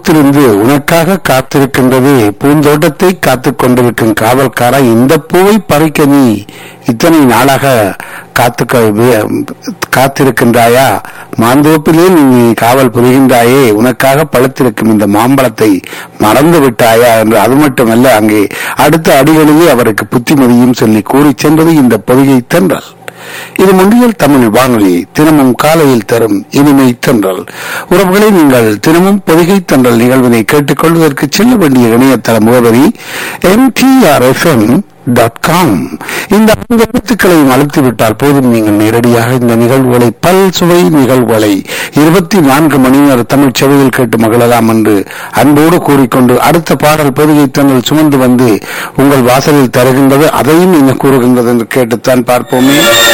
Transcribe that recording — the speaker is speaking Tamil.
பூத்திருந்து உனக்காக காத்திருக்கின்றது பூந்தோட்டத்தை காத்துக் கொண்டிருக்கும் காவல்காரா இந்த பூவை பறிக்க நீ இத்தனை நாளாக காத்து காத்திருக்கின்றாயா மாந்தோப்பிலே நீ காவல் புரிகின்றாயே உனக்காக பழுத்திருக்கும் இந்த மாம்பழத்தை மறந்து விட்டாயா என்று அது மட்டுமல்ல அங்கே அடுத்த அடிகளிலே அவருக்கு புத்திமதியும் சொல்லி கூறிச் சென்றது இந்த பொதிகை தென்றல் இது முன்னியல் தமிழ் வானொலி தினமும் காலையில் தரும் இனிமை தென்றல் உறவுகளை நீங்கள் தினமும் பொதிகை தென்றல் நிகழ்வினை கேட்டுக்கொள்வதற்கு செல்ல வேண்டிய இணையதள முகவரி எம்டிஆர்எஃப்எம் டாட் காம் இந்த ஐந்து எழுத்துக்களையும் அழுத்திவிட்டால் போதும் நீங்கள் நேரடியாக இந்த நிகழ்வுகளை பல் சுவை நிகழ்வுகளை இருபத்தி நான்கு மணி நேர தமிழ் செவையில் கேட்டு மகிழலாம் என்று அன்போடு கூறிக்கொண்டு அடுத்த பாடல் பொதுகை தங்கள் சுமந்து வந்து உங்கள் வாசலில் தருகின்றது அதையும் என்ன கூறுகின்றது என்று கேட்டுத்தான் பார்ப்போமே